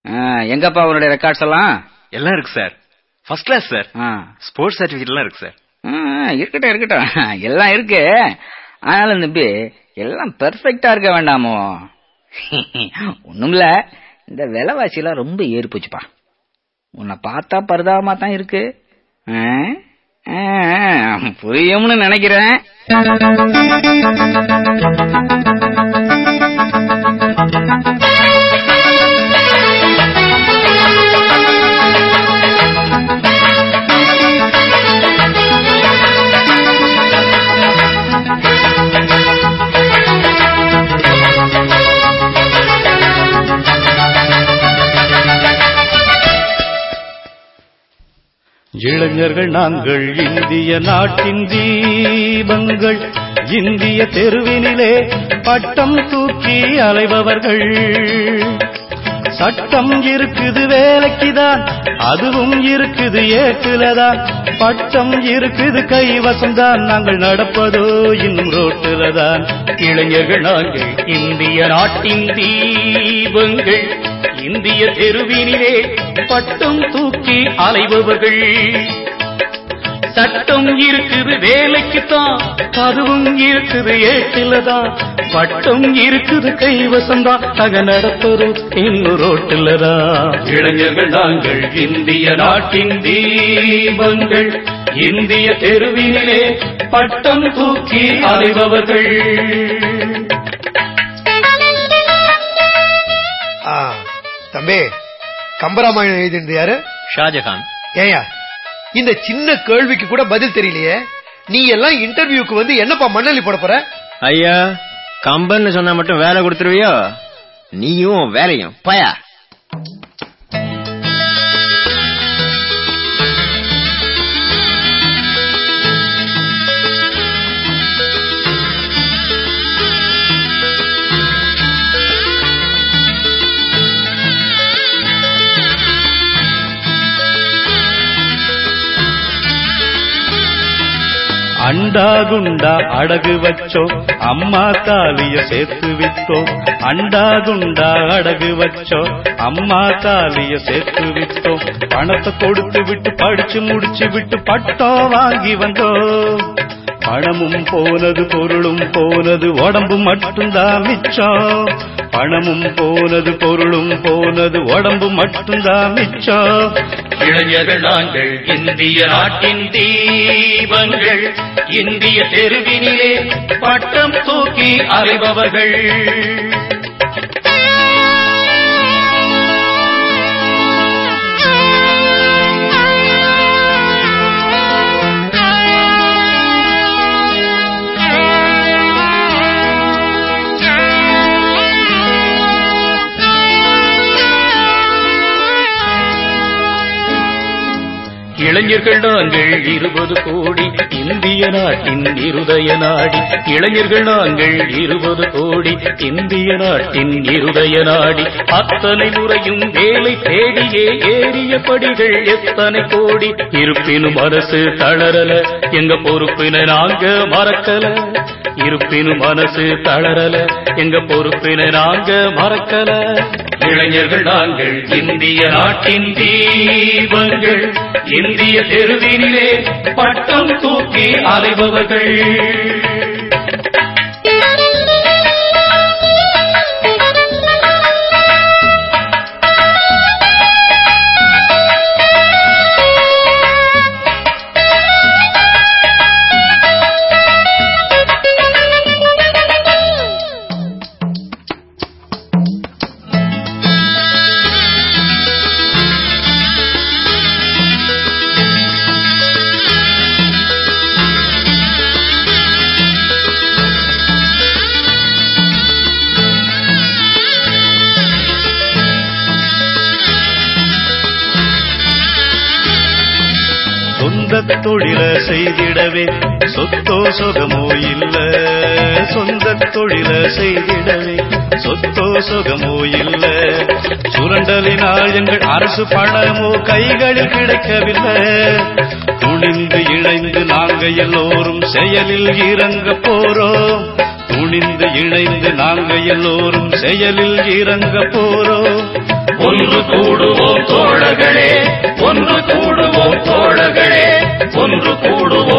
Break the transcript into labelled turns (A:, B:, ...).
A: ஆ, எங்கப்பா உன்னுடைய ரெக்கார்ட்ஸ் எல்லாம்
B: எல்லாம் இருக்கு சார் ஃபர்ஸ்ட் கிளாஸ் சார்
A: ஆ.
B: ஸ்போர்ட்ஸ் சர்டிபிகேட் எல்லாம் இருக்கு சார்
A: ஆ, இருக்கட்டும் இருக்கட்டும் எல்லாம் இருக்கு ஆனாலும் தம்பி எல்லாம் பெர்ஃபெக்டா இருக்க வேண்டாமோ ஒண்ணுமில்ல இந்த விலைவாசியெல்லாம் ரொம்ப ஏறி போச்சுப்பா உன்னை பார்த்தா பரிதாபமா தான் இருக்கு ஆ? ஆ, புரியும்னு நினைக்கிறேன்
C: இளைஞர்கள் நாங்கள் இந்திய நாட்டின் தீபங்கள் இந்திய தெருவினிலே பட்டம் தூக்கி அலைபவர்கள் சட்டம் இருக்குது வேலைக்குதான் அதுவும் இருக்குது ஏட்டுலதான் பட்டம் இருக்குது கைவசம்தான் நாங்கள் நடப்பதோ இன்னும் ரோட்டுலதான் இளைஞர்கள் நாங்கள் இந்திய நாட்டின் தீபங்கள் இந்திய தெருவினிலே பட்டம் தூக்கி அலைபவர்கள் சட்டம் இருக்குது வேலைக்குத்தான் அதுவும் இருக்குது ஏட்டிலதான் பட்டம் இருக்குது கைவசம்தான் அக நடப்பது இன்னும் ரோட்டிலதான் இளைஞர்கள் நாங்கள் இந்திய நாட்டின் தீபங்கள் இந்திய தெருவினிலே பட்டம் தூக்கி அலைபவர்கள்
D: ஆ, தம்பி கம்பராமாயணம் எழுதினது யாரு
B: ஷாஜகான்
D: ஏயா இந்த சின்ன கேள்விக்கு கூட பதில் தெரியலையே நீ எல்லாம் இன்டர்வியூக்கு வந்து என்னப்பா மண்ணலி போட போற
E: ஐயா கம்பன்னு சொன்னா மட்டும் வேலை கொடுத்துருவியோ நீயும் வேலையும் பயா
C: அண்டா குண்டா அடகு வச்சோம் அம்மா தாலிய சேர்த்து வித்தோம் அண்டா குண்டா அடகு வச்சோம் அம்மா தாலிய சேர்த்து வித்தோம் பணத்தை கொடுத்து விட்டு படிச்சு முடிச்சு விட்டு பட்டம் வாங்கி வந்தோம் பணமும் போனது பொருளும் போனது உடம்பு மட்டும்தான் மிச்சம் பணமும் போனது பொருளும் போனது உடம்பு மட்டும்தான் மிச்சம் இளைஞர்கள் நாங்கள் இந்திய நாட்டின் தீபங்கள் இந்திய தெருவினிலே பட்டம் தூக்கி அலைபவர்கள் இளைஞர்கள் நாங்கள் இருபது கோடி இந்திய நாட்டின் இருதய நாடி இளைஞர்கள் நாங்கள் இருபது கோடி இந்திய நாட்டின் இருதய நாடி அத்தனை முறையும் வேலை தேடியே ஏறிய படிகள் எத்தனை கோடி இருப்பினும் அரசு தளரல எங்க பொறுப்பின நாங்க மறக்கல இருப்பினும் மனசு தளரல எங்க பொறுப்பின நாங்க மறக்கல இளைஞர்கள் நாங்கள் இந்திய நாட்டின் தீபங்கள் இந்திய தெருவினிலே பட்டம் தூக்கி அலைபவர்கள் சொந்த தொழில செய்திடவே சொத்தோ சொகமோ இல்ல சொந்த தொழில செய்திடவே சொத்தோ சொகமோ இல்ல சுரண்டலினால் எங்கள் அரசு பணமோ கைகளில் கிடைக்கவில்லை துணிந்து இணைந்து நாங்க எல்லோரும் செயலில் இறங்க போறோம் துணிந்து இணைந்து நாங்க எல்லோரும் செயலில் இறங்க போறோம் ஒன்று கூடுவோம் தோழர்களே ஒன்று கூடுவோம் தோழர்களே ஒன்று கூடுவோம்